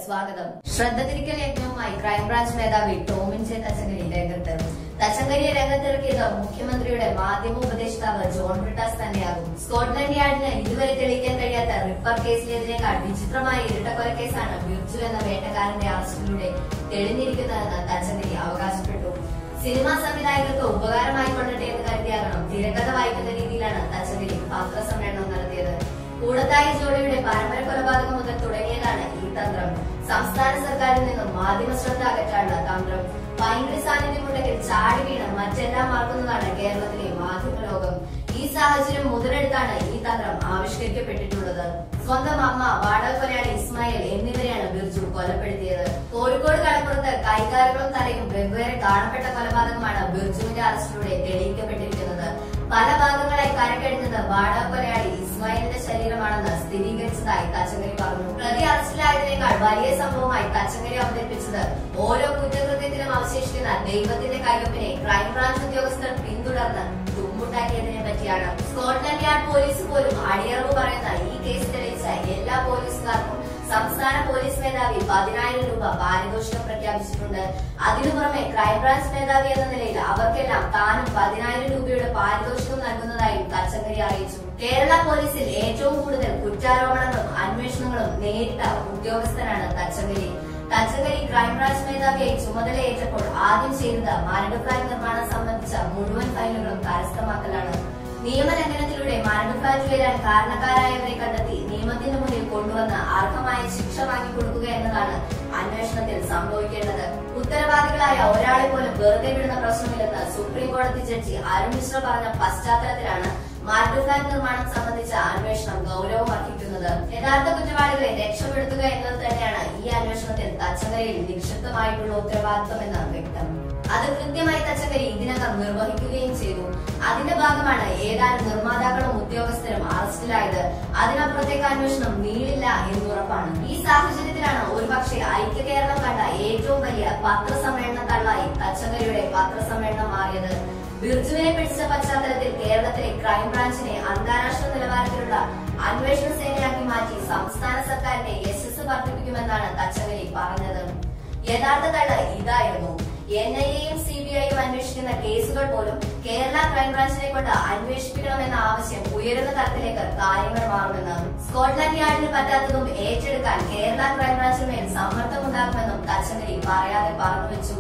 സ്വാഗതം ശ്രദ്ധ തിരിക്കൽ യജ്ഞവുമായി ക്രൈംബ്രാഞ്ച് മേധാവി ടോമിൻ ജെ തച്ചങ്കരി രംഗത്ത് തച്ചങ്കരിയെ രംഗത്തിറക്കിയത് മുഖ്യമന്ത്രിയുടെ മാധ്യമ ഉപദേഷ്ടാവ് ജോൺ ബ്രിട്ടാസ് തന്നെയാകും സ്കോട്ട്ലൻഡ് യാർഡിന് ഇതുവരെ തെളിയിക്കാൻ കഴിയാത്ത റിപ്പർ കേസിലേതിനേക്കാൾ വിചിത്രമായ ഇരട്ടക്കൊലക്കേസാണ് ബിർജു എന്ന വേട്ടക്കാരന്റെ അറസ്റ്റിലൂടെ തെളിഞ്ഞിരിക്കുന്നതെന്ന് തച്ചങ്കരി അവകാശപ്പെട്ടു സിനിമാ സംവിധായകർക്ക് ഉപകാരമായി കൊള്ളട്ടെ എന്ന് കരുതിയാകണം തിരക്കഥ വായിക്കുന്ന രീതിയിലാണ് തച്ചങ്കരി പത്രസമ്മേളനം നടത്തിയത് കൂടത്തായി ജോളിയുടെ പരമ്പര കൊലപാതകം മുതൽ തുടങ്ങിയതാണ് ഈ തന്ത്രം സംസ്ഥാന സർക്കാരിൽ നിന്നും മാധ്യമ ശ്രദ്ധ അകറ്റാനുള്ള തന്ത്രം ഭയങ്കര സാന്നിധ്യമുണ്ടെങ്കിൽ ചാടി വീണ് മറ്റെല്ലാം മറക്കുന്നതാണ് കേരളത്തിലെ മാധ്യമ ലോകം ഈ സാഹചര്യം മുതലെടുത്താണ് ഈ തന്ത്രം ആവിഷ്കരിക്കപ്പെട്ടിട്ടുള്ളത് സ്വന്തം അമ്മ വാടക കൊലയാളി ഇസ്മായിൽ എന്നിവരെയാണ് ബിർജു കൊലപ്പെടുത്തിയത് കോഴിക്കോട് കടപ്പുറത്ത് കൈകാലുകളും തലയും വെവ്വേറെ കാണപ്പെട്ട കൊലപാതകമാണ് ബിർജുവിന്റെ അറസ്റ്റിലൂടെ തെളിയിക്കപ്പെട്ടിരിക്കുന്നത് പല ഭാഗങ്ങളായി കരക്കടിഞ്ഞത് വാടക കൊലയാളി ഇസ്മായിലിന്റെ ശരീരമാണെന്ന് സ്ഥിരീകരിച്ചതായി തച്ചങ്കരി പറഞ്ഞു പ്രതി അറസ്റ്റിലായതിനേക്കാൾ വലിയ സംഭവമായി തച്ചങ്കരി അവതരിപ്പിച്ചത് ഓരോ കുറ്റകൃത്യത്തിലും അവശേഷിക്കുന്ന ദൈവത്തിന്റെ കയ്യൊപ്പിനെ ക്രൈംബ്രാഞ്ച് ഉദ്യോഗസ്ഥർ പിന്തുടർന്ന് തുമ്മുണ്ടാക്കിയതിനെ പറ്റിയാണ് സ്കോട്ട്ലൻഡ് യാർഡ് പോലീസ് പോലും അടിയറവ് പറയുന്ന ഈ കേസ് തെളിയിച്ച എല്ലാ പോലീസുകാർക്കും സംസ്ഥാന പോലീസ് മേധാവി പതിനായിരം രൂപ പാരിതോഷികം പ്രഖ്യാപിച്ചിട്ടുണ്ട് അതിനു പുറമെ ക്രൈംബ്രാഞ്ച് മേധാവി എന്ന നിലയിൽ അവർക്കെല്ലാം താനും പതിനായിരം രൂപയുടെ പാരിതോഷികം നൽകുന്നതായും തച്ചങ്കരി അറിയിച്ചു കേരള പോലീസിൽ ഏറ്റവും കൂടുതൽ കുറ്റാരോപണങ്ങളും അന്വേഷണങ്ങളും നേരിട്ട ഉദ്യോഗസ്ഥനാണ് തച്ചങ്കരി തച്ചങ്കരി ക്രൈംബ്രാഞ്ച് മേധാവിയായി ചുമതലയേറ്റപ്പോൾ ആദ്യം ചെയ്തത് മരട് ഫ്ളാറ്റ് നിർമ്മാണം സംബന്ധിച്ച മുഴുവൻ ഫയലുകളും കരസ്ഥമാക്കലാണ് നിയമലംഘനത്തിലൂടെ മരട് ഫ്ളാറ്റ് ഉയരാൻ കാരണക്കാരായവരെ കണ്ടെത്തി നിയമത്തിന്റെ മുന്നിൽ കൊണ്ടുവന്ന് അർഹമായ ശിക്ഷ വാങ്ങിക്കൊടുക്കുക എന്നതാണ് അന്വേഷണത്തിൽ സംഭവിക്കേണ്ടത് ഉത്തരവാദികളായ ഒരാളെ പോലും വെറുതെ വിടുന്ന പ്രശ്നമില്ലെന്ന് സുപ്രീം കോടതി ജഡ്ജി അരുൺ മിശ്ര പറഞ്ഞ പശ്ചാത്തലത്തിലാണ് മരട് ഫ്ളാറ്റ് നിർമ്മാണം സംബന്ധിച്ച അന്വേഷണം ഗൗരവം അർഹിക്കുന്നത് യഥാർത്ഥ കുറ്റവാളികളെ രക്ഷപ്പെടുത്തുക എന്നത് തന്നെയാണ് ഈ അന്വേഷണത്തിൽ തച്ചങ്കരയിൽ നിക്ഷിപ്തമായിട്ടുള്ള ഉത്തരവാദിത്വമെന്ന് വ്യക്തം അത് കൃത്യമായി തച്ചങ്കരി ഇതിനകം നിർവഹിക്കുകയും ചെയ്തു അതിന്റെ ഭാഗമാണ് ഏതാനും നിർമ്മാതാക്കളും ഉദ്യോഗസ്ഥരും അറസ്റ്റിലായത് അതിനപ്പുറത്തേക്ക് അന്വേഷണം നീളില്ല എന്നുറപ്പാണ് ഈ സാഹചര്യത്തിലാണ് ഒരുപക്ഷെ ഐക്യ കേരളം കണ്ട ഏറ്റവും വലിയ പത്രസമ്മേളന തള്ളായി തച്ചങ്കരിയുടെ പത്രസമ്മേളനം മാറിയത് ബിർജുവിനെ പിടിച്ച പശ്ചാത്തലത്തിൽ കേരളത്തിലെ ക്രൈംബ്രാഞ്ചിനെ അന്താരാഷ്ട്ര നിലവാരത്തിലുള്ള അന്വേഷണ സേനയാക്കി മാറ്റി സംസ്ഥാന സർക്കാരിന്റെ യശസ് വർദ്ധിപ്പിക്കുമെന്നാണ് തച്ചങ്കരി പറഞ്ഞത് യഥാർത്ഥ തള്ള് ഇതായിരുന്നു എൻ ഐ എയും സി ബി ഐയും അന്വേഷിക്കുന്ന കേസുകൾ പോലും കേരള ക്രൈംബ്രാഞ്ചിനെ കൊണ്ട് അന്വേഷിപ്പിക്കണമെന്ന ആവശ്യം ഉയരുന്ന തരത്തിലേക്ക് കാര്യങ്ങൾ മാറുമെന്ന് സ്കോട്ട്ലൻഡ് യാർഡിന് പറ്റാത്തതും ഏറ്റെടുക്കാൻ കേരള ക്രൈംബ്രാഞ്ചിന് മേൽ സമ്മർദ്ദമുണ്ടാകുമെന്നും തച്ചങ്കരി പറയാതെ പറഞ്ഞു വെച്ചു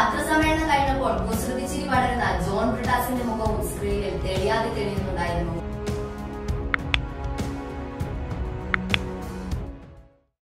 പത്രസമ്മേളനം കഴിഞ്ഞപ്പോൾ കുസൃതിച്ചിരി പടരുന്ന ജോൺ ബ്രിട്ടാസിന്റെ മുഖവും സ്ക്രീനിൽ തെളിയാതെ തെളിയുന്നുണ്ടായിരുന്നു